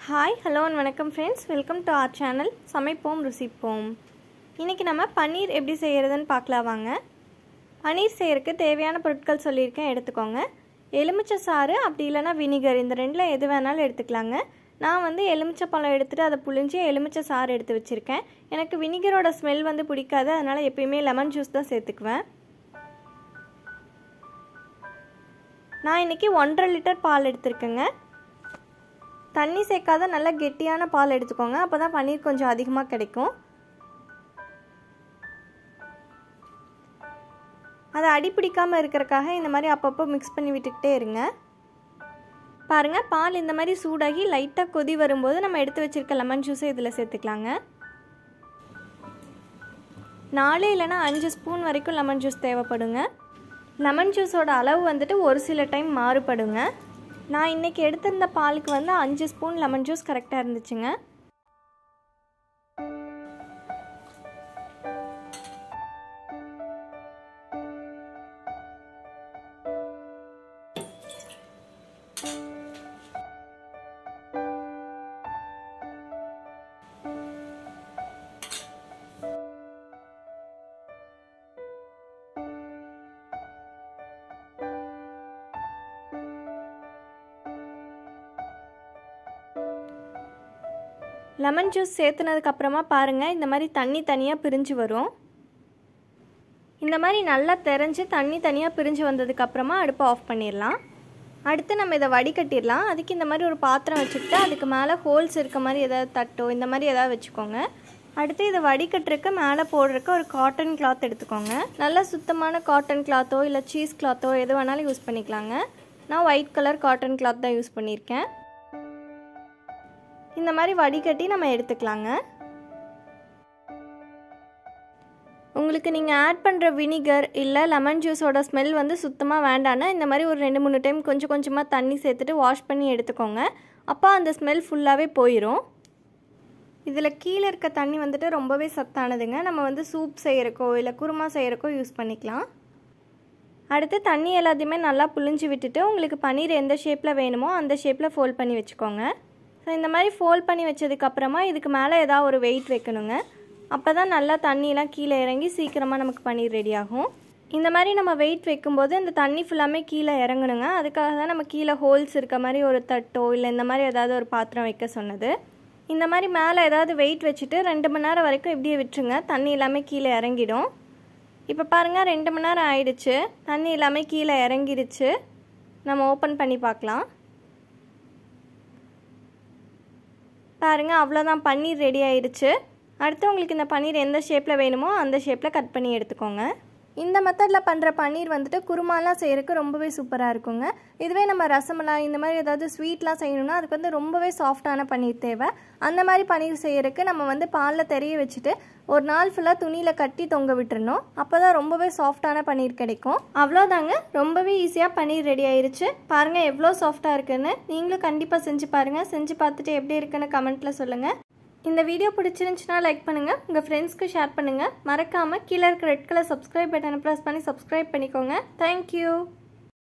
hi hello and வணக்கம் friends welcome to our channel சமைப்போம் ருசிப்போம் இன்றைக்கி நம்ம பன்னீர் எப்படி செய்கிறதுன்னு பார்க்கலாம் வாங்க பன்னீர் செய்கிறதுக்கு தேவையான பொருட்கள் சொல்லியிருக்கேன் எடுத்துக்கோங்க எலுமிச்சை சாறு அப்படி இல்லைன்னா வினிகர் இந்த ரெண்டில் எது வேணாலும் எடுத்துக்கலாங்க நான் வந்து எலுமிச்சை பழம் எடுத்துகிட்டு அதை புழிஞ்சு எலுமிச்சை சாறு எடுத்து வச்சுருக்கேன் எனக்கு வினிகரோட ஸ்மெல் வந்து பிடிக்காது அதனால் எப்பயுமே லெமன் ஜூஸ் தான் சேர்த்துக்குவேன் நான் இன்றைக்கி ஒன்றரை லிட்டர் பால் எடுத்திருக்கேங்க தண்ணி சேர்க்காத நல்ல கெட்டியான பால் எடுத்துக்கோங்க அப்போ தான் பன்னீர் கொஞ்சம் அதிகமாக கிடைக்கும் அதை அடி பிடிக்காமல் இருக்கிறக்காக இந்த மாதிரி அப்பப்போ மிக்ஸ் பண்ணி விட்டுக்கிட்டே இருங்க பாருங்கள் பால் இந்த மாதிரி சூடாகி லைட்டாக கொதி வரும்போது நம்ம எடுத்து வச்சுருக்க லெமன் ஜூஸை இதில் சேர்த்துக்கலாங்க நாலு இல்லைனா அஞ்சு ஸ்பூன் வரைக்கும் லெமன் ஜூஸ் தேவைப்படுங்க லெமன் ஜூஸோட அளவு வந்துட்டு ஒரு சில டைம் மாறுபடுங்க நான் இன்றைக்கி எடுத்திருந்த பாலுக்கு வந்து அஞ்சு ஸ்பூன் லெமன் ஜூஸ் கரெக்டாக இருந்துச்சுங்க லெமன் ஜூஸ் சேர்த்துனதுக்கப்புறமா பாருங்கள் இந்த மாதிரி தண்ணி தனியாக பிரிஞ்சு வரும் இந்த மாதிரி நல்லா தெரிஞ்சு தண்ணி தனியாக பிரிஞ்சு வந்ததுக்கப்புறமா அடுப்பை ஆஃப் பண்ணிடலாம் அடுத்து நம்ம இதை வடிகட்டிடலாம் அதுக்கு இந்த மாதிரி ஒரு பாத்திரம் வச்சுக்கிட்டு அதுக்கு மேலே ஹோல்ஸ் இருக்க மாதிரி ஏதாவது தட்டோ இந்த மாதிரி ஏதாவது வச்சுக்கோங்க அடுத்து இதை வடிகட்டுறக்கு மேலே போடுறக்கு ஒரு காட்டன் கிளாத் எடுத்துக்கோங்க நல்ல சுத்தமான காட்டன் கிளாத்தோ இல்லை சீஸ் கிளாத்தோ எது வேணாலும் யூஸ் பண்ணிக்கலாங்க நான் ஒயிட் கலர் காட்டன் கிளாத் தான் யூஸ் பண்ணியிருக்கேன் இந்த மாதிரி வடிகட்டி நம்ம எடுத்துக்கலாங்க உங்களுக்கு நீங்கள் ஆட் பண்ணுற வினிகர் இல்லை லெமன் ஜூஸோட ஸ்மெல் வந்து சுத்தமாக வேண்டான்னா இந்த மாதிரி ஒரு ரெண்டு மூணு டைம் கொஞ்சம் கொஞ்சமாக தண்ணி சேர்த்துட்டு வாஷ் பண்ணி எடுத்துக்கோங்க அப்போ அந்த ஸ்மெல் ஃபுல்லாகவே போயிடும் இதில் கீழே இருக்க தண்ணி வந்துட்டு ரொம்பவே சத்தானதுங்க நம்ம வந்து சூப் செய்கிறக்கோ இல்லை குருமா செய்கிறக்கோ யூஸ் பண்ணிக்கலாம் அடுத்து தண்ணி எல்லாத்தையுமே நல்லா புழிஞ்சு விட்டுட்டு உங்களுக்கு பன்னீர் எந்த ஷேப்பில் வேணுமோ அந்த ஷேப்பில் ஃபோல்ட் பண்ணி வச்சுக்கோங்க ஸோ இந்த மாதிரி ஃபோல்ட் பண்ணி வச்சதுக்கப்புறமா இதுக்கு மேலே ஏதாவது ஒரு வெயிட் வைக்கணுங்க அப்போ தான் நல்லா தண்ணியெலாம் கீழே இறங்கி சீக்கிரமாக நமக்கு பன்னீர் ரெடி ஆகும் இந்த மாதிரி நம்ம வெயிட் வைக்கும்போது இந்த தண்ணி ஃபுல்லாமே கீழே இறங்கணுங்க அதுக்காக தான் நம்ம கீழே ஹோல்ஸ் இருக்க மாதிரி ஒரு தட்டோ இல்லை இந்த மாதிரி ஏதாவது ஒரு பாத்திரம் வைக்க சொன்னது இந்த மாதிரி மேலே ஏதாவது வெயிட் வச்சுட்டு ரெண்டு மணி நேரம் வரைக்கும் இப்படியே விட்டுருங்க தண்ணி எல்லாமே கீழே இறங்கிடும் இப்போ பாருங்கள் ரெண்டு மணி நேரம் ஆயிடுச்சு தண்ணி எல்லாமே கீழே இறங்கிடுச்சு நம்ம ஓப்பன் பண்ணி பார்க்கலாம் பாருங்கள் அவ்வளோதான் பன்னீர் ரெடி ஆயிடுச்சு அடுத்து உங்களுக்கு இந்த பன்னீர் எந்த ஷேப்பில் வேணுமோ அந்த ஷேப்பில் கட் பண்ணி எடுத்துக்கோங்க இந்த மெத்தடில் பண்ணுற பன்னீர் வந்துட்டு குருமாலாம் செய்கிறதுக்கு ரொம்பவே சூப்பராக இருக்குங்க இதுவே நம்ம ரசமலாய் இந்த மாதிரி ஏதாவது ஸ்வீட்லாம் செய்யணும்னா அதுக்கு வந்து ரொம்பவே சாஃப்டான பன்னீர் தேவை அந்த மாதிரி பன்னீர் செய்கிறதுக்கு நம்ம வந்து பாலில் தெரிய வச்சுட்டு ஒரு நாள் ஃபுல்லாக துணியில் கட்டி தொங்க விட்டுறணும் அப்போ தான் ரொம்பவே சாஃப்டான பன்னீர் கிடைக்கும் அவ்வளோதாங்க ரொம்பவே ஈஸியாக பன்னீர் ரெடி ஆயிருச்சு பாருங்கள் எவ்வளோ சாஃப்டாக இருக்குன்னு நீங்களும் கண்டிப்பாக செஞ்சு பாருங்கள் செஞ்சு பார்த்துட்டு எப்படி இருக்குன்னு கமெண்ட்டில் சொல்லுங்கள் இந்த வீடியோ பிடிச்சிருந்துச்சுன்னா லைக் பண்ணுங்கள் உங்கள் ஃப்ரெண்ட்ஸ்க்கு ஷேர் பண்ணுங்கள் மறக்காமல் கீழே இருக்க ரெட் கலர் சப்ஸ்கிரைப் பட்டனை ப்ரெஸ் பண்ணி சப்ஸ்கிரைப் பண்ணிக்கோங்க தேங்க்யூ